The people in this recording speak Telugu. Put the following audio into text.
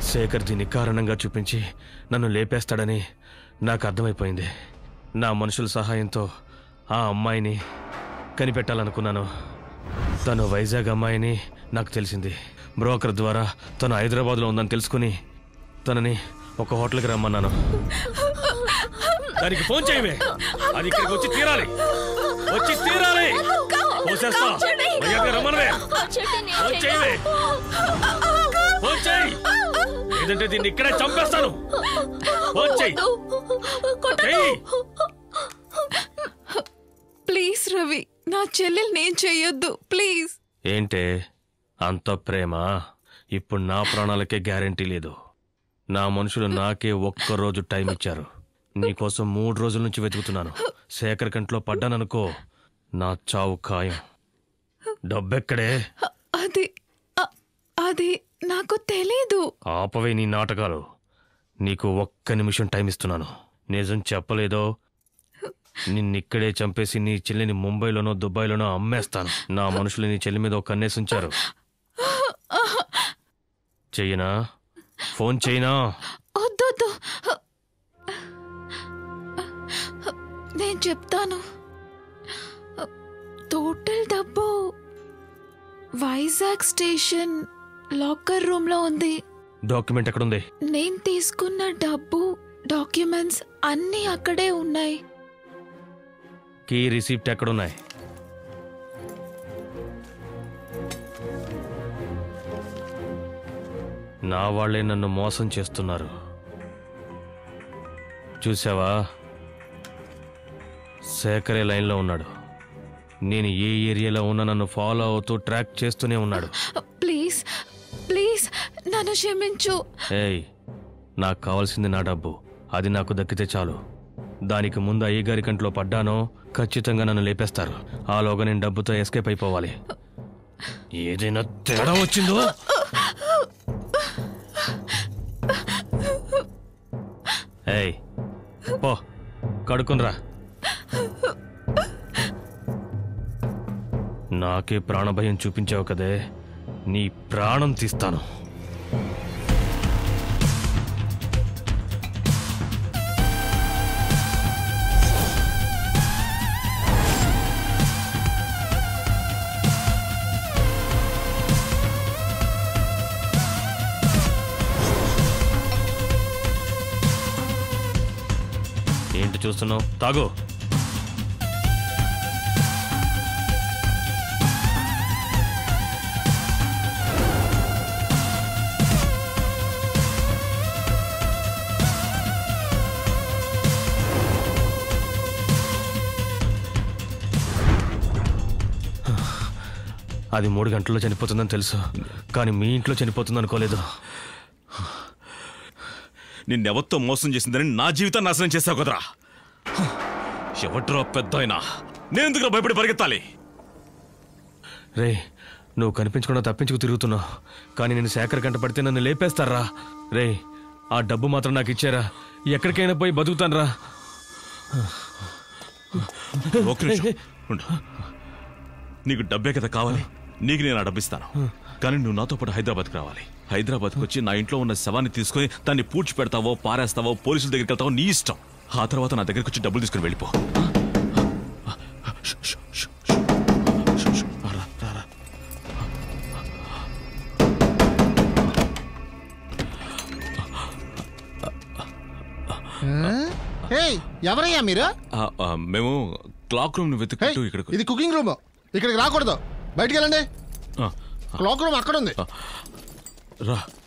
శేఖర్ దీన్ని కారణంగా చూపించి నన్ను లేపేస్తాడని నాకు అర్థమైపోయింది నా మనుషుల సహాయంతో ఆ అమ్మాయిని కనిపెట్టాలనుకున్నాను తను వైజాగ్ అమ్మాయిని నాకు తెలిసింది బ్రోకర్ ద్వారా తను హైదరాబాద్లో ఉందని తెలుసుకుని తనని ఒక హోటల్కి రమ్మన్నాను దానికి ఫోన్ చేయవే అది ఇక్కడికి వచ్చి తీరాలి వచ్చి తీరాలి పోసేస్తా మర్యాదగా రమ్మనవే ఫోన్ చేయవే ఫోన్ చేయి లేదంటే దీన్ని ఇక్కడే చంపేస్తాను ఫోన్ చేయి చెయ్యి ప్లీజ్ రవి నా చెల్లెలు నేను చెయ్యొద్దు ప్లీజ్ ఏంటే అంత ప్రేమ ఇప్పుడు నా ప్రాణాలకే గ్యారెంటీ లేదు నా మనుషులు నాకే ఒక్క రోజు టైం ఇచ్చారు నీకోసం మూడు రోజుల నుంచి వెతుకుతున్నాను శేఖర్ కంట్లో పడ్డాననుకో నా చావు ఖాయం డబ్బెక్కడే అది అ- అది నాకు తెలీదు ఆపవే నీ నాటకాలు నీకు ఒక్క నిమిషం టైం ఇస్తున్నాను నిజం చెప్పలేదో నిన్నిక్కడే చంపేసి నీ చెల్లిని ముంబైలోనో దుబాయ్లోనో అమ్మేస్తాను నా మనుషులు నీ చెల్లి మీద ఒక కన్నేసి ఉంచారు చెయ్యనా ఫోన్ చేయనా వద్దొద్దు నేను చెప్తాను టోటల్ డబ్బు వైజాగ్ స్టేషన్ లాకర్ రూమ్ లో ఉంది డాక్యుమెంట్ ఎక్కడుంది నేను తీసుకున్న డబ్బు డాక్యుమెంట్స్ అన్నీ అక్కడే ఉన్నాయి కీ రిసిప్ట్ ఎక్కడున్నాయి నా వాళ్ళే నన్ను మోసం చేస్తున్నారు చూసావా శేఖరే లైన్లో ఉన్నాడు నేను ఏ ఏరియాలో ఉన్నా నన్ను ఫాలో అవుతూ ట్రాక్ చేస్తూనే ఉన్నాడు ప్లీజ్ ప్లీజ్ నన్ను క్షమించు ఏయ్ నాకు కావాల్సింది నా డబ్బు అది నాకు దక్కితే చాలు దానికి ముందు అయ్యగారి కంట్లో పడ్డానో ఖచ్చితంగా నన్ను లేపేస్తారు ఆలోగా నేను డబ్బుతో ఎస్కేప్ అయిపోవాలి ఏదైనా తేడా వచ్చిందో ఏయ్ పో కడుకునరా నాకే ప్రాణభయం చూపించావు కదే నీ ప్రాణం తీస్తాను ఏంటి చూస్తున్నావు తాగు అది మూడు గంటల్లో చనిపోతుందని తెలుసు కానీ మీ ఇంట్లో చనిపోతుంది అనుకోలేదు నిన్నెవరితో మోసం చేసిందని నా జీవితాన్ని నాశనం చేశావు కదరా ఎవట్రా పెద్ద అయినా నేను ఎందుకు భయపడి పరిగెత్తాలి రే నువ్వు కనిపించకుండా తప్పించుకు తిరుగుతున్నావు కానీ నేను సేకర కంట పడితే నన్ను లేపేస్తారా రే ఆ డబ్బు మాత్రం నాకు ఇచ్చారా ఎక్కడికైనా పోయి బతుకుతానరా ఒక్క నిమిషం ఉండు. నీకు డబ్బే కదా కావాలి నీకు నేను ఆ డబ్బిస్తాను కానీ నువ్వు నాతో పాటు హైదరాబాద్కి రావాలి హైదరాబాద్కి వచ్చి నా ఇంట్లో ఉన్న శవాన్ని తీసుకొని దాన్ని పూడ్చి పెడతావో పారేస్తావో పోలీసుల దగ్గరికి వెళ్తావో నీ ఇష్టం ఆ తర్వాత నా దగ్గరికి వచ్చి డబ్బులు తీసుకుని వెళ్ళిపో ష్, ష్, ష్, ష్. ష్, ష్. రా, రా, రా. ఏయ్ ఎవరయ్యా మీరు ఆ, ఆ, మేము క్లాక్ రూమ్ ను ఏయ్, వెతుకుంటూ ఇక్కడికి ఇది కుకింగ్ రూమ్ ఇక్కడికి రాకూడదు బయటికి వెళ్ళండి ఆ, క్లాక్ రూమ్ అక్కడ ఉంది రా